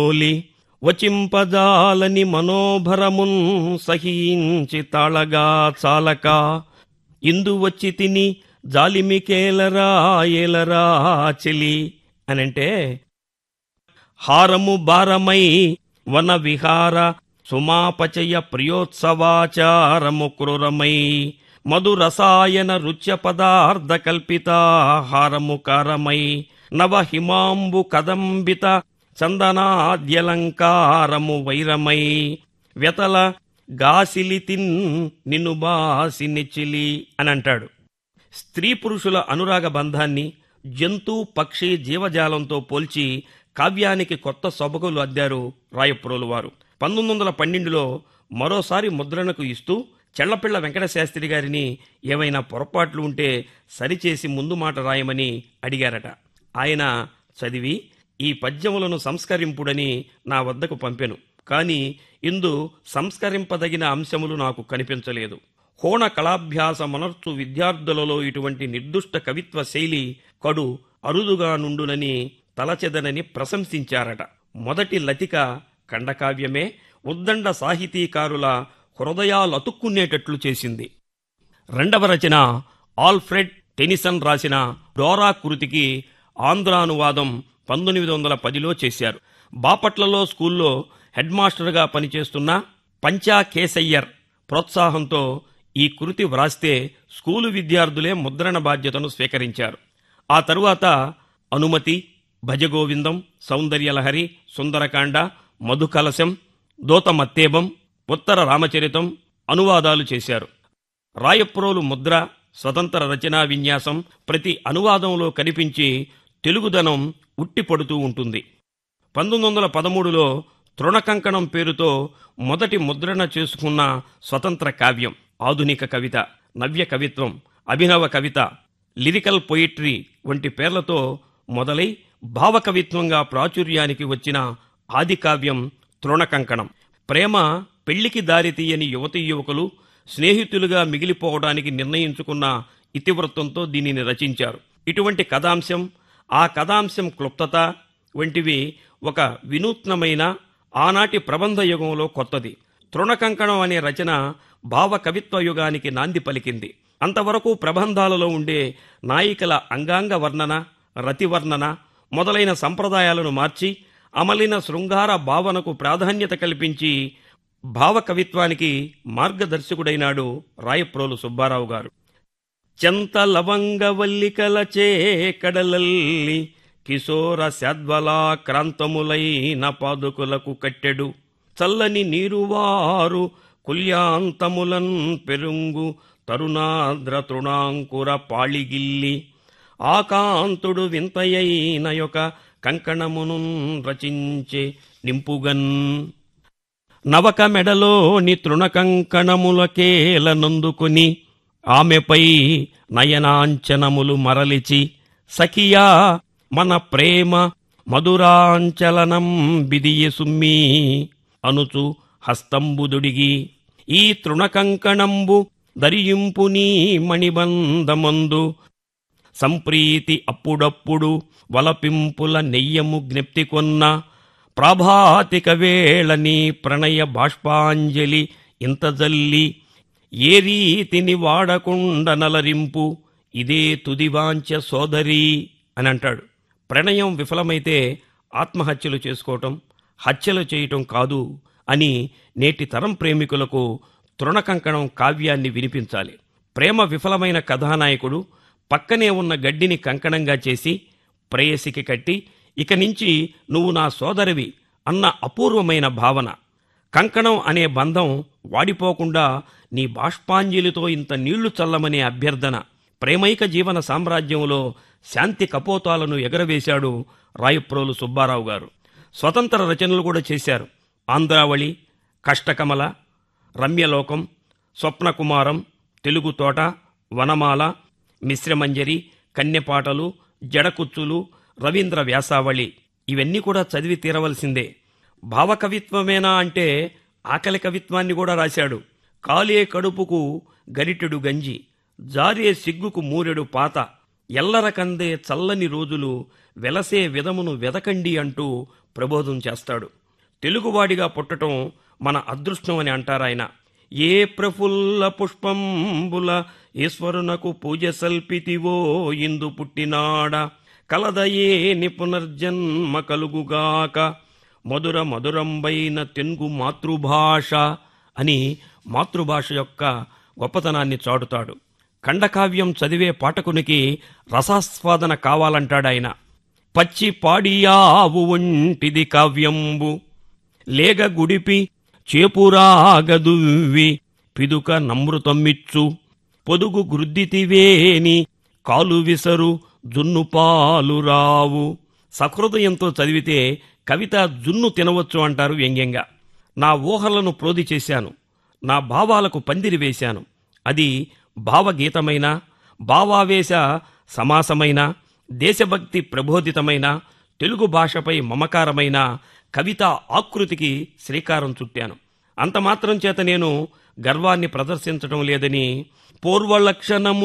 ఓలి వచింపజాలని మనోభరమున్ సహించి తాళగా చాలక ఇందు వచ్చి తిని జాలిమికేలరా ఏలరా చెలి అనంటే హారము భారమై వన విహార సుమాపచయ ప్రియోత్సవాచారము క్రూరమై మధురసాయన రుచ్య పదార్థ కల్పితాహారము కారమై నవ హిమాంబు కదంబిత చందనాద్యలంకారము వైరమై వ్యతల గాసిలితిన్ నిన్ను బాసి నెచ్చిలి అని అంటాడు స్త్రీ పురుషుల అనురాగ బంధాన్ని జంతు పక్షి జీవజాలంతో పోల్చి కావ్యానికి కొత్త సొబగులు అద్దారు రాయప్రోలు వారు పంతొమ్మిది వందల పన్నెండులో మరోసారి ముద్రణకు ఇస్తూ చెళ్లపిళ్ల వెంకటశాస్త్రి గారిని ఏవైనా పొరపాట్లు ఉంటే సరిచేసి ముందు మాట రాయమని అడిగారట ఆయన చదివి ఈ పద్యములను సంస్కరింపుడని నా వద్దకు పంపెను కాని ఇందు సంస్కరింపదగిన అంశములు నాకు కనిపించలేదు హోణ కళాభ్యాస మనర్చు విద్యార్థులలో ఇటువంటి నిర్దుష్ట కవిత్వ శైలి కడు అరుదుగా నుండునని తలచెదనని ప్రశంసించారట మొదటి లతిక ఖండకావ్యమే ఉద్దండ సాహితీకారుల హృదయాలతుక్కునేటట్లు చేసింది రెండవ రచన ఆల్ఫ్రెడ్ టెనిసన్ రాసిన డోరా కృతికి ఆంధ్రానువాదం పంతొమ్మిది వందల పదిలో చేశారు బాపట్లలో స్కూల్లో హెడ్ మాస్టర్గా పనిచేస్తున్న పంచా కేసయ్యర్ ప్రోత్సాహంతో ఈ కృతి వ్రాస్తే స్కూలు విద్యార్థులే ముద్రణ బాధ్యతను స్వీకరించారు ఆ తరువాత అనుమతి భజగోవిందం సౌందర్యలహరి సుందరకాండ మధుకలశం దోతమత్తేబం ఉత్తర రామచరితం అనువాదాలు చేశారు రాయప్రోలు ముద్ర స్వతంత్ర రచనా విన్యాసం ప్రతి అనువాదంలో కనిపించి తెలుగుదనం ఉట్టిపడుతూ ఉంటుంది పంతొమ్మిది వందల పదమూడులో తృణకంకణం పేరుతో మొదటి ముద్రణ చేసుకున్న స్వతంత్ర కావ్యం ఆధునిక కవిత నవ్య కవిత్వం అభినవ కవిత లిరికల్ పొయిట్రీ వంటి పేర్లతో మొదలై భావకవిత్వంగా ప్రాచుర్యానికి వచ్చిన ఆది కావ్యం తృణకంకణం ప్రేమ పెళ్లికి దారితీయని యువతీ యువకులు స్నేహితులుగా మిగిలిపోవడానికి నిర్ణయించుకున్న ఇతివృత్తంతో దీనిని రచించారు ఇటువంటి కథాంశం ఆ కథాంశం క్లుప్తత వంటివి ఒక వినూత్నమైన ఆనాటి ప్రబంధ యుగంలో కొత్తది తృణకంకణం అనే రచన భావ కవిత్వ యుగానికి నాంది పలికింది అంతవరకు ప్రబంధాలలో ఉండే నాయికల అంగాంగ వర్ణన రతివర్ణన మొదలైన సంప్రదాయాలను మార్చి అమలిన శృంగార భావనకు ప్రాధాన్యత కల్పించి భావకవిత్వానికి మార్గదర్శకుడైనాడు రాయప్రోలు సుబ్బారావు గారు చెంత లవంగవల్లికల కడలల్లి కిశోర శాద్వలా క్రాంతములైన పాదుకులకు కట్టెడు చల్లని నీరువారు కుల్యాంతములన్ పెరుంగు తరుణాద్ర తృణాంకుర పాళిగిల్లి ఆకాంతుడు వింతయైన యొక్క కంకణమును రచించే నింపుగన్ నవక మెడలోని తృణకంకణములకేల నందుకుని ఆమెపై నయనాంచనములు మరలిచి సఖియా మన ప్రేమ మధురాంచలనం బిదియ సుమ్మి అనుచు హస్తంబుదుడిగి ఈ తృణకంకణంబు దరియింపు నీ మణిబంధమందు సంప్రీతి అప్పుడప్పుడు వలపింపుల నెయ్యము జ్ఞప్తి కొన్న ప్రాభాతిక వేళని ప్రణయ బాష్పాంజలి ఇంత జల్లి ఏ రీతిని వాడకుండ నలరింపు ఇదే తుదివాంచ సోదరి అని అంటాడు ప్రణయం విఫలమైతే ఆత్మహత్యలు చేసుకోవటం హత్యలు చేయటం కాదు అని నేటి తరం ప్రేమికులకు తృణకంకణం కావ్యాన్ని వినిపించాలి ప్రేమ విఫలమైన కథానాయకుడు పక్కనే ఉన్న గడ్డిని కంకణంగా చేసి ప్రేయసికి కట్టి ఇక నుంచి నువ్వు నా సోదరివి అన్న అపూర్వమైన భావన కంకణం అనే బంధం వాడిపోకుండా నీ బాష్పాంజలితో ఇంత నీళ్లు చల్లమనే అభ్యర్థన ప్రేమైక జీవన సామ్రాజ్యంలో శాంతి కపోతాలను ఎగరవేశాడు రాయప్రోలు సుబ్బారావు గారు స్వతంత్ర రచనలు కూడా చేశారు ఆంధ్రావళి కష్టకమల రమ్యలోకం స్వప్నకుమారం తెలుగు తోట వనమాల మిశ్రమంజరి కన్నెపాటలు జడకుచ్చులు రవీంద్ర వ్యాసావళి ఇవన్నీ కూడా చదివి తీరవలసిందే భావకవిత్వమేనా అంటే ఆకలి కవిత్వాన్ని కూడా రాశాడు కాలే కడుపుకు గరిటెడు గంజి జారే సిగ్గుకు మూరెడు పాత ఎల్లర కందే చల్లని రోజులు వెలసే విధమును వెదకండి అంటూ ప్రబోధం చేస్తాడు తెలుగువాడిగా పుట్టటం మన అదృష్టం అని అంటారాయన ఏ ప్రఫుల్ల పుష్పంబుల ఈశ్వరునకు పూజ సల్పితివో ఇందు పుట్టినాడ కలదయేని పునర్జన్మ కలుగుగాక మధుర మధురంబైన తెలుగు మాతృభాష అని మాతృభాష యొక్క గొప్పతనాన్ని చాటుతాడు ఖండకావ్యం చదివే పాఠకునికి రసాస్వాదన కావాలంటాడాయన పచ్చి పాడియావు వంటిది కావ్యంబు లేగ గుడిపి చేపురాగదువ్వి పిదుక నమృతమ్మిచ్చు పొదుగు గృద్దితివేని కాలు విసరు జున్ను పాలు రావు సహృదయంతో చదివితే కవిత జున్ను తినవచ్చు అంటారు వ్యంగ్యంగా నా ఊహలను ప్రోది చేశాను నా భావాలకు పందిరి వేశాను అది భావగీతమైన భావావేశ సమాసమైన దేశభక్తి ప్రబోధితమైన తెలుగు భాషపై మమకారమైన కవిత ఆకృతికి శ్రీకారం చుట్టాను అంత మాత్రం చేత నేను గర్వాన్ని ప్రదర్శించడం లేదని పూర్వలక్షణము